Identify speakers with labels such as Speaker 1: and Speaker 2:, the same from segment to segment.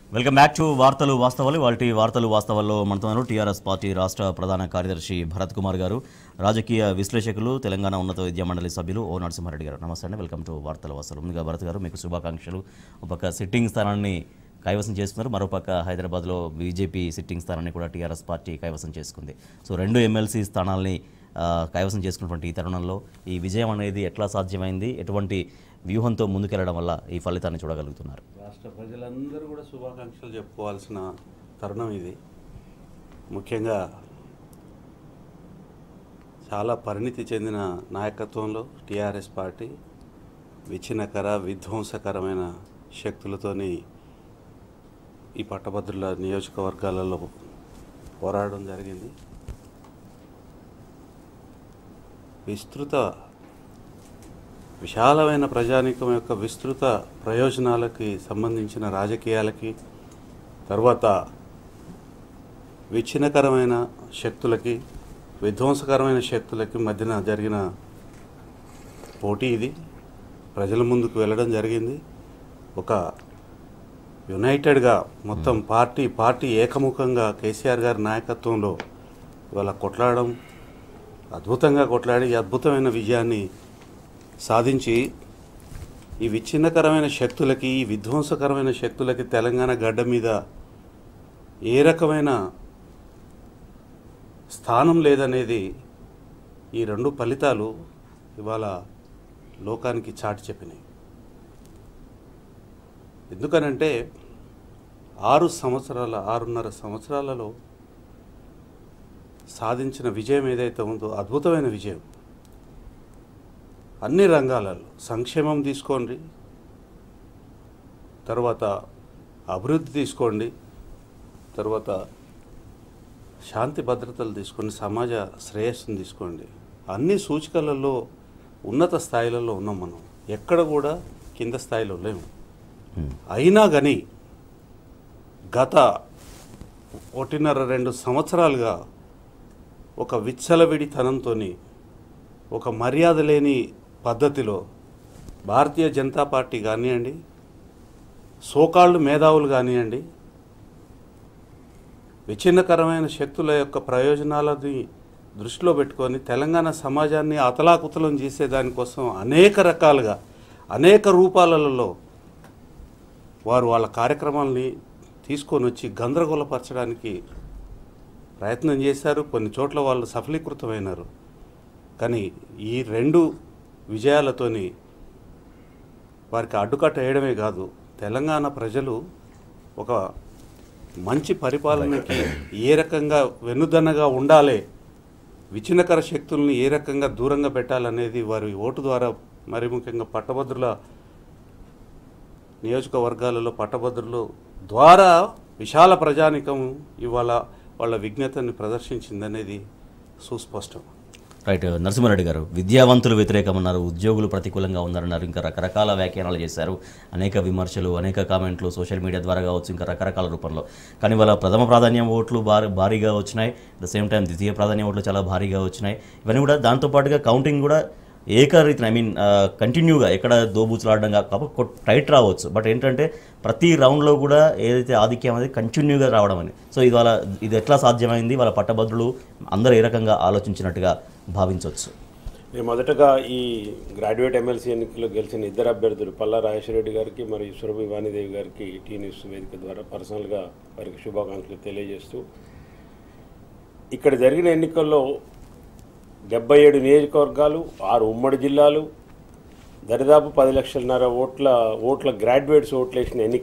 Speaker 1: Welcome back to వార్తలు వాస్తవాలు వాటి వార్తలు వాస్తవాల్లో మనతో టీఆర్ఎస్ పార్టీ రాష్ట్ర ప్రధాన కార్యదర్శి భరత్ కుమార్ గారు రాజకీయ విశ్లేషకులు తెలంగాణ ఉన్నత విద్యా మండలి సభ్యులు ఓ నరసింహారెడ్డి గారు నమస్తే అండి వెల్కమ్ టు వార్తలు వాస్తవాలు ముందుగా భరత్ గారు మీకు శుభాకాంక్షలు ఒక పక్క సిట్టింగ్ స్థానాన్ని కైవసం చేసుకున్నారు మరోపక్క హైదరాబాద్లో బీజేపీ సిట్టింగ్ స్థానాన్ని కూడా టీఆర్ఎస్ పార్టీ కైవసం చేసుకుంది సో రెండు ఎమ్మెల్సీ స్థానాల్ని ఆ, కైవసం చేసుకున్నటువంటి ఈ తరుణంలో ఈ విజయం అనేది ఎట్లా సాధ్యమైంది ఎటువంటి వ్యూహంతో ముందుకెళ్లడం వల్ల ఈ ఫలితాన్ని చూడగలుగుతున్నారు
Speaker 2: రాష్ట్ర ప్రజలందరూ కూడా శుభాకాంక్షలు చెప్పుకోవాల్సిన తరుణం ఇది ముఖ్యంగా చాలా పరిణితి చెందిన నాయకత్వంలో టీఆర్ఎస్ పార్టీ విచ్ఛిన్నకర విధ్వంసకరమైన శక్తులతోని ఈ పట్టభద్రుల నియోజకవర్గాలలో పోరాడడం జరిగింది విస్తృత విశాలమైన ప్రజానీకం యొక్క విస్తృత ప్రయోజనాలకి సంబంధించిన రాజకీయాలకి తర్వాత విచ్ఛిన్నకరమైన శక్తులకి విధ్వంసకరమైన శక్తులకి మధ్యన జరిగిన పోటీ ఇది ప్రజల ముందుకు వెళ్ళడం జరిగింది ఒక యునైటెడ్గా మొత్తం పార్టీ పార్టీ ఏకముఖంగా కేసీఆర్ గారి నాయకత్వంలో ఇవాళ కొట్లాడడం అద్భుతంగా కొట్లాడి ఈ అద్భుతమైన విజయాన్ని సాధించి ఈ విచ్ఛిన్నకరమైన శక్తులకి ఈ విధ్వంసకరమైన శక్తులకి తెలంగాణ గడ్డ మీద ఏ రకమైన స్థానం లేదనేది ఈ రెండు ఫలితాలు ఇవాళ లోకానికి చాటి చెప్పినాయి ఎందుకనంటే ఆరు సంవత్సరాల ఆరున్నర సంవత్సరాలలో సాధించిన విజయం ఏదైతే ఉందో అద్భుతమైన విజయం అన్ని రంగాలలో సంక్షేమం తీసుకోండి తర్వాత అభివృద్ధి తీసుకోండి తర్వాత శాంతి భద్రతలు తీసుకోండి సమాజ శ్రేయస్సును తీసుకోండి అన్ని సూచికలలో ఉన్నత స్థాయిలలో ఉన్నాం మనం ఎక్కడ కూడా కింద స్థాయిలో లేము అయినా కానీ గత ఒకటిన్నర రెండు సంవత్సరాలుగా ఒక విచ్చలవిడితనంతో ఒక మర్యాద లేని పద్ధతిలో భారతీయ జనతా పార్టీ కానివ్వండి సోకాళ్ళు మేధావులు కానివ్వండి విచ్ఛిన్నకరమైన శక్తుల యొక్క ప్రయోజనాలని దృష్టిలో పెట్టుకొని తెలంగాణ సమాజాన్ని అతలాకుతలం చేసే దానికోసం అనేక రకాలుగా అనేక రూపాలలో వారు వాళ్ళ కార్యక్రమాలని తీసుకొని వచ్చి గందరగోళపరచడానికి ప్రయత్నం చేశారు కొన్ని చోట్ల వాళ్ళు సఫలీకృతమైనారు కానీ ఈ రెండు విజయాలతోని వారికి అడ్డుకట్ట వేయడమే కాదు తెలంగాణ ప్రజలు ఒక మంచి పరిపాలనకి ఏ రకంగా వెన్నుదన్నగా ఉండాలి విచ్ఛిన్నకర శక్తుల్ని ఏ రకంగా దూరంగా పెట్టాలనేది వారి ఓటు ద్వారా మరి ముఖ్యంగా పట్టభద్రుల నియోజకవర్గాలలో పట్టభద్రులు ద్వారా విశాల ప్రజానికం ఇవాళ వాళ్ళ విజ్ఞతని ప్రదర్శించిందనేది సుస్పష్టం
Speaker 1: రైట్ నరసింహారెడ్డి గారు విద్యావంతులు వ్యతిరేకమన్నారు ఉద్యోగులు ప్రతికూలంగా ఉన్నారన్నారు ఇంకా రకరకాల వ్యాఖ్యానాలు చేశారు అనేక విమర్శలు అనేక కామెంట్లు సోషల్ మీడియా ద్వారా కావచ్చు ఇంకా రకరకాల రూపంలో కానీ వాళ్ళ ప్రథమ ప్రాధాన్యం ఓట్లు భారీ భారీగా వచ్చినాయి అట్ ద సేమ్ టైం ద్వితీయ ప్రాధాన్యం ఓట్లు చాలా భారీగా వచ్చినాయి ఇవన్నీ కూడా దాంతోపాటుగా కౌంటింగ్ కూడా ఏకరీతిన ఐ మీన్ కంటిన్యూగా ఎక్కడ దోబూచులాడడం కాబట్టి టైట్ రావచ్చు బట్ ఏంటంటే ప్రతి రౌండ్లో కూడా ఏదైతే ఆధిక్యం అనేది కంటిన్యూగా రావడం అని సో ఇది వాళ్ళ ఇది ఎట్లా సాధ్యమైంది వాళ్ళ పట్టభద్రులు అందరూ ఏ రకంగా ఆలోచించినట్టుగా భావించవచ్చు
Speaker 3: నేను మొదటగా ఈ గ్రాడ్యుయేట్ ఎమ్మెల్సీ ఎన్నికల్లో గెలిచిన ఇద్దరు అభ్యర్థులు పల్లా రాజేశ్వరరెడ్డి గారికి మరియు సురభి వాణిదేవి గారికి టీ న్యూస్ వేదిక ద్వారా పర్సనల్గా వారికి శుభాకాంక్షలు తెలియజేస్తూ ఇక్కడ జరిగిన ఎన్నికల్లో డెబ్బై ఏడు నియోజకవర్గాలు ఆరు ఉమ్మడి జిల్లాలు దరిదాపు పది లక్షలన్నర ఓట్ల ఓట్ల గ్రాడ్యుయేట్స్ ఓట్లేసిన ఎన్నిక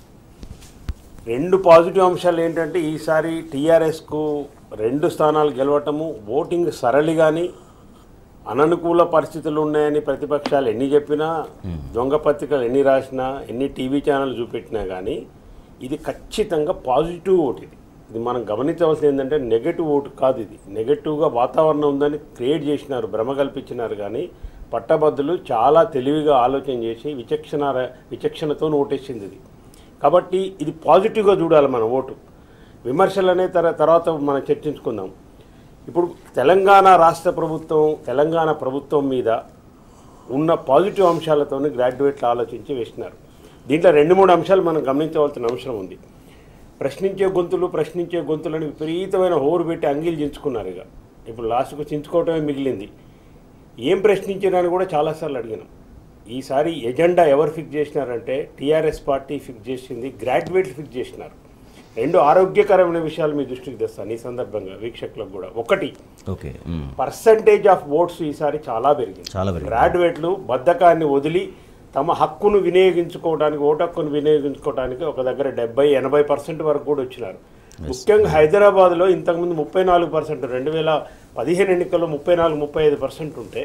Speaker 3: రెండు పాజిటివ్ అంశాలు ఏంటంటే ఈసారి టీఆర్ఎస్కు రెండు స్థానాలు గెలవటము ఓటింగ్ సరళి కానీ అననుకూల పరిస్థితులు ఉన్నాయని ప్రతిపక్షాలు ఎన్ని చెప్పినా దొంగ పత్రికలు ఎన్ని రాసినా ఎన్ని టీవీ ఛానల్ చూపెట్టినా కానీ ఇది ఖచ్చితంగా పాజిటివ్ ఓటు ఇది ఇది మనం గమనించవలసింది ఏంటంటే నెగటివ్ ఓటు కాదు ఇది నెగటివ్గా వాతావరణం ఉందని క్రియేట్ చేసినారు భ్రమ కల్పించినారు కానీ పట్టభద్రులు చాలా తెలివిగా ఆలోచన చేసి విచక్షణ విచక్షణతో ఓటేసింది ఇది కాబట్టి ఇది పాజిటివ్గా చూడాలి మన ఓటు విమర్శలు అనే తర తర్వాత మనం చర్చించుకుందాం ఇప్పుడు తెలంగాణ రాష్ట్ర ప్రభుత్వం తెలంగాణ ప్రభుత్వం మీద ఉన్న పాజిటివ్ అంశాలతోనే గ్రాడ్యుయేట్లు ఆలోచించి వేసినారు దీంట్లో రెండు మూడు అంశాలు మనం గమనించవలసిన అవసరం ఉంది ప్రశ్నించే గొంతులు ప్రశ్నించే గొంతులని విపరీతమైన హోరు పెట్టి అంగీలు చించుకున్నారు ఇక ఇప్పుడు లాస్ట్కు చించుకోవటమే మిగిలింది ఏం ప్రశ్నించారని కూడా చాలాసార్లు అడిగినాం ఈసారి ఎజెండా ఎవరు ఫిక్స్ చేసినారంటే టీఆర్ఎస్ పార్టీ ఫిక్స్ చేసింది గ్రాడ్యుయేట్లు ఫిక్స్ చేసినారు రెండు ఆరోగ్యకరమైన విషయాలు మీ దృష్టికి తెస్తాను ఈ సందర్భంగా వీక్షకులకు కూడా ఒకటి
Speaker 1: ఓకే మ్మ్.
Speaker 3: పర్సంటేజ్ ఆఫ్ ఓట్స్ ఈసారి చాలా పెరిగింది
Speaker 1: చాలా పెరిగింది.
Speaker 3: గ్రాడ్యుయేట్లు బద్ధకాన్ని వదిలి తమ హక్కును వినియోగించుకోవడానికి ఓటు హక్కును వినియోగించుకోవడానికి ఒక దగ్గర డెబ్బై ఎనభై పర్సెంట్ వరకు కూడా వచ్చినారు ముఖ్యంగా హైదరాబాద్లో ఇంతకుముందు ముప్పై నాలుగు పర్సెంట్ రెండు వేల పదిహేను ఎన్నికల్లో ముప్పై నాలుగు ముప్పై ఐదు పర్సెంట్ ఉంటే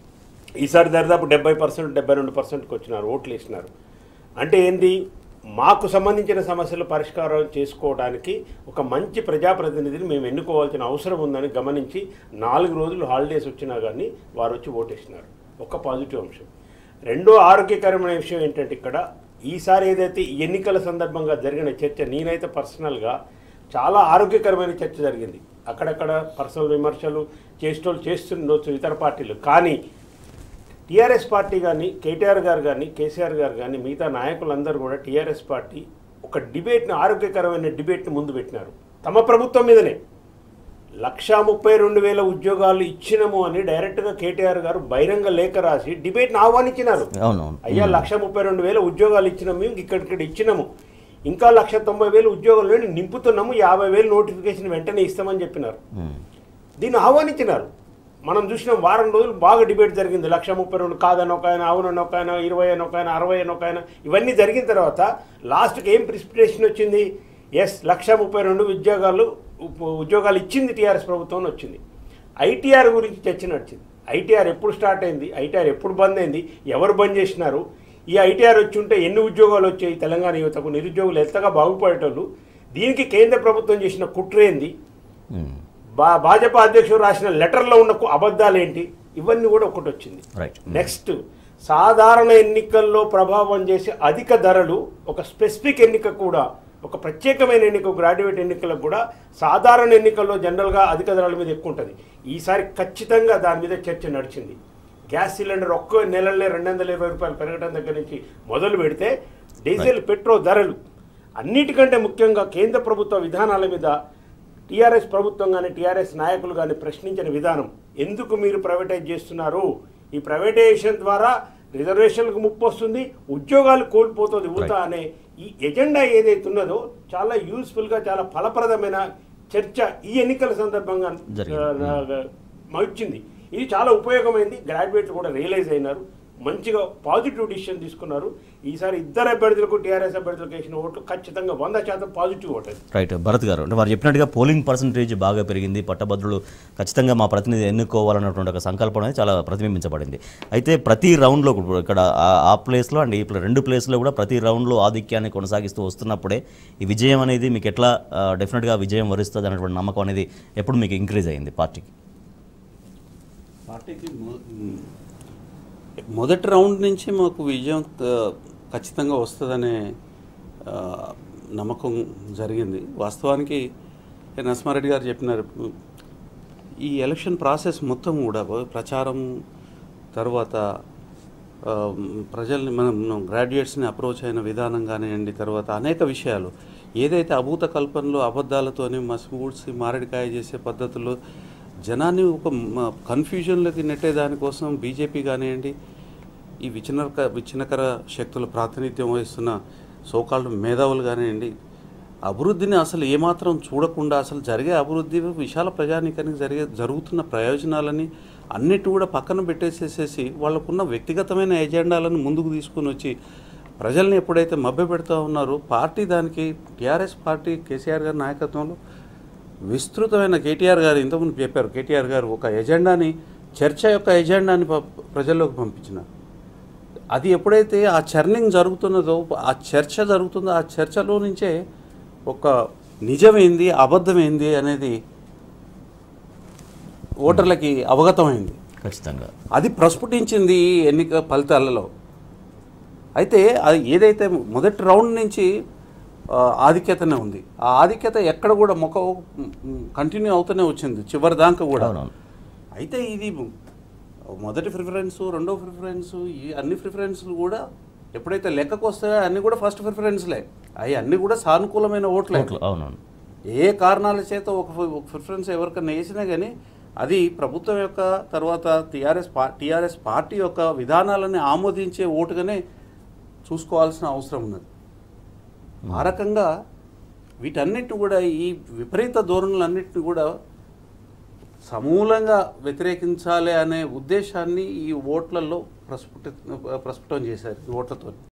Speaker 3: ఈసారి దరిదాపు డెబ్బై పర్సెంట్ డెబ్బై రెండు పర్సెంట్కి వచ్చినారు ఓట్లు వేసినారు అంటే ఏంది మాకు సంబంధించిన సమస్యలు పరిష్కారం చేసుకోవడానికి ఒక మంచి ప్రజాప్రతినిధిని మేము ఎన్నుకోవాల్సిన అవసరం ఉందని గమనించి నాలుగు రోజులు హాలిడేస్ వచ్చినా కానీ వారు వచ్చి ఓటేసినారు ఒక పాజిటివ్ అంశం రెండో ఆరోగ్యకరమైన విషయం ఏంటంటే ఇక్కడ ఈసారి ఏదైతే ఈ ఎన్నికల సందర్భంగా జరిగిన చర్చ నేనైతే పర్సనల్గా చాలా ఆరోగ్యకరమైన చర్చ జరిగింది అక్కడక్కడ పర్సనల్ విమర్శలు చేసేటోళ్ళు చేస్తుండొచ్చు ఇతర పార్టీలు కానీ టీఆర్ఎస్ పార్టీ కానీ కేటీఆర్ గారు కానీ కేసీఆర్ గారు కానీ మిగతా నాయకులందరూ కూడా టీఆర్ఎస్ పార్టీ ఒక డిబేట్ని ఆరోగ్యకరమైన డిబేట్ని ముందు పెట్టినారు తమ ప్రభుత్వం మీదనే లక్షా ముప్పై రెండు వేల ఉద్యోగాలు ఇచ్చినము అని డైరెక్ట్గా కేటీఆర్ గారు బహిరంగ లేఖ రాసి డిబేట్ని ఆహ్వానించినారు
Speaker 1: అవునవును
Speaker 3: అయ్యా లక్ష ముప్పై రెండు వేల ఉద్యోగాలు ఇచ్చినాము మేము ఇక్కడిక్కడ ఇచ్చినాము ఇంకా లక్ష తొంభై వేలు ఉద్యోగాలు నింపుతున్నాము యాభై వేలు నోటిఫికేషన్ వెంటనే ఇస్తామని చెప్పినారు
Speaker 1: మ్మ్.
Speaker 3: దీన్ని ఆహ్వానించినారు మనం చూసిన వారం రోజులు బాగా డిబేట్ జరిగింది లక్ష ముప్పై రెండు కాదని ఒక ఆయన అవునని ఒక ఆయన ఇరవై అని ఒక ఆయన అరవై అని ఒక ఆయన ఇవన్నీ జరిగిన తర్వాత లాస్ట్కి ఏం ప్రిస్పిటేషన్ వచ్చింది ఎస్ లక్ష ముప్పై రెండు ఉద్యోగాలు ఉప్- ఉద్యోగాలు ఇచ్చింది టీఆర్ఎస్ ప్రభుత్వం అని వచ్చింది ఐటీఆర్ గురించి చర్చ నడిచింది ఐటీఆర్ ఎప్పుడు స్టార్ట్ అయింది ఐటీఆర్ ఎప్పుడు బంద్ అయింది ఎవరు బంద్ చేసినారు ఈ ఐటీఆర్ వచ్చి ఉంటే ఎన్ని ఉద్యోగాలు వచ్చాయి తెలంగాణ యువతకు నిరుద్యోగులు ఎంతగా బాగుపడేటోళ్ళు దీనికి కేంద్ర ప్రభుత్వం చేసిన కుట్రేంది
Speaker 1: మ్మ్.
Speaker 3: బా భాజపా అధ్యక్షుడు రాసిన లెటర్లో ఉన్న కు- అబద్ధాలేంటి ఇవన్నీ కూడా ఒకటి వచ్చింది
Speaker 1: రైట్
Speaker 3: నెక్స్ట్ సాధారణ ఎన్నికల్లో ప్రభావం చేసే అధిక ధరలు ఒక స్పెసిఫిక్ ఎన్నిక కూడా ఒక ప్రత్యేకమైన ఎన్నిక గ్రాడ్యుయేట్ ఎన్నికలకు కూడా సాధారణ ఎన్నికల్లో జనరల్గా అధిక ధరల మీద ఎక్కువ ఉంటుంది ఈసారి ఖచ్చితంగా దాని మీద చర్చ నడిచింది గ్యాస్ సిలిండర్ ఒక్క నెలలే రెండు వందల ఇరవై రూపాయలు పెరగడం దగ్గర నుంచి మొదలు పెడితే డీజిల్ పెట్రోల్ ధరలు అన్నిటికంటే ముఖ్యంగా కేంద్ర ప్రభుత్వ విధానాల మీద టీఆర్ఎస్ ప్రభుత్వం కానీ టీఆర్ఎస్ నాయకులు కానీ ప్రశ్నించిన విధానం ఎందుకు మీరు ప్రైవేటైజ్ చేస్తున్నారు ఈ ప్రైవేటైజేషన్ ద్వారా రిజర్వేషన్లకు ముప్పు వస్తుంది ఉద్యోగాలు కోల్పోతుంది యువత అనే ఈ ఎజెండా ఏదైతే ఉన్నదో చాలా యూస్ఫుల్గా చాలా ఫలప్రదమైన చర్చ ఈ ఎన్నికల సందర్భంగా
Speaker 1: జరిగింది.
Speaker 3: ఆ, వచ్చింది ఇది చాలా ఉపయోగమైంది గ్రాడ్యుయేట్లు కూడా రియలైజ్ అయినారు మంచిగా పాజిటివ్ డిసిషన్ తీసుకున్నారు ఈసారి ఇద్దరు అభ్యర్థులకు టీఆర్ఎస్ అభ్యర్థులకు వేసిన ఓట్లు ఖచ్చితంగా వంద శాతం పాజిటివ్ ఓటు అది.
Speaker 1: రైట్ భరత్ గారు అంటే వారు చెప్పినట్టుగా పోలింగ్ పర్సంటేజ్ బాగా పెరిగింది పట్టభద్రులు ఖచ్చితంగా మా ప్రతినిధి ఎన్నుకోవాలన్నటువంటి ఒక సంకల్పం అనేది చాలా ప్రతిబింబించబడింది అయితే ప్రతి రౌండ్లో కూడా ఇక్కడ ఆ- ఆ ప్లేస్లో అండ్ ఈ ప్ల- రెండు ప్లేస్లో కూడా ప్రతి రౌండ్లో ఆధిక్యాన్ని కొనసాగిస్తూ వస్తున్నప్పుడే ఈ విజయం అనేది మీకు ఎట్లా డెఫినెట్గా విజయం వరిస్తుంది అనేటువంటి నమ్మకం అనేది ఎప్పుడు మీకు ఇంక్రీజ్ అయింది పార్టీకి
Speaker 2: పార్టీకి మొ- మ్, మొదటి రౌండ్ నుంచి మాకు విజయం ఆ, ఖచ్చితంగా వస్తుందనే ఆ, నమ్మకం జరిగింది వాస్తవానికి ఏ నరసింహారెడ్డి గారు చెప్పినారు ఈ ఎలక్షన్ ప్రాసెస్ మొత్తం కూడా ప్రచారం తర్వాత ఆ, ప్రజల్ని మనం గ్రాడ్యుయేట్స్ని అప్రోచ్ అయిన విధానం కానివ్వండి తర్వాత అనేక విషయాలు ఏదైతే అభూత కల్పనలో అబద్ధాలతోని మసిమూడ్చి మారడికాయ చేసే పద్ధతుల్లో జనాన్ని ఒక మ- కన్ఫ్యూజన్లోకి నెట్టే దానికోసం బీజేపీ కానివ్వండి ఈ విచ్ఛిన్నక విచ్ఛిన్నకర శక్తుల ప్రాతినిధ్యం వహిస్తున్న సోకాళ్ళు మేధావులు కానివ్వండి అభివృద్ధిని అసలు ఏమాత్రం చూడకుండా అసలు జరిగే అభివృద్ధి విశాల ప్రజానీకానికి జరిగే జరుగుతున్న ప్రయోజనాలని అన్నిటి కూడా పక్కన పెట్టేసేసేసి వాళ్ళకున్న వ్యక్తిగతమైన ఎజెండాలను ముందుకు తీసుకుని వచ్చి ప్రజల్ని ఎప్పుడైతే మభ్య పెడతా ఉన్నారో పార్టీ దానికి టీఆర్ఎస్ పార్టీ కేసీఆర్ గారి నాయకత్వంలో విస్తృతమైన కేటీఆర్ గారు ఇంతకుముందు చెప్పారు కేటీఆర్ గారు ఒక ఎజెండాని చర్చ యొక్క ఎజెండాని ప- ప్రజల్లోకి పంపించినారు అది ఎప్పుడైతే ఆ చర్నింగ్ జరుగుతున్నదో ఆ చర్చ జరుగుతుందో ఆ చర్చలో నుంచే ఒక నిజమేంది అబద్ధమేంది అనేది ఓటర్లకి అవగతమైంది
Speaker 1: ఖచ్చితంగా
Speaker 2: అది ప్రస్ఫుటించింది ఈ ఎన్నిక ఫలితాలలో అయితే అది ఏదైతే మొదటి రౌండ్ నుంచి ఆ, ఆధిక్యతనే ఉంది ఆ ఆధిక్యత ఎక్కడ కూడా మొక్క కంటిన్యూ అవుతూనే వచ్చింది చివరి దాకా కూడా
Speaker 1: అవునవును
Speaker 2: అయితే ఇది మొదటి ప్రిఫరెన్స్ రెండో ప్రిఫరెన్స్ ఈ అన్ని ప్రిఫరెన్స్లు కూడా ఎప్పుడైతే లెక్కకు వస్తాయో అన్నీ కూడా ఫస్ట్ ప్రిఫరెన్స్లే అవి అన్నీ కూడా సానుకూలమైన ఓట్లే
Speaker 1: ఓట్లు అవునవును
Speaker 2: ఏ కారణాల చేత ఒక ఒక ప్రిఫరెన్స్ ఎవరికైనా వేసినా కానీ అది ప్రభుత్వం యొక్క తర్వాత టీఆర్ఎస్ పా టీఆర్ఎస్ పార్టీ యొక్క విధానాలని ఆమోదించే ఓటుగానే చూసుకోవాల్సిన అవసరం ఉన్నది ఆ రకంగా వీటన్నిటిని కూడా ఈ విపరీత ధోరణులన్నింటినీ కూడా సమూలంగా వ్యతిరేకించాలి అనే ఉద్దేశాన్ని ఈ ఓట్లలో ప్రస్ఫుట ప్రస్ఫుటం చేశారు ఈ ఓట్లతో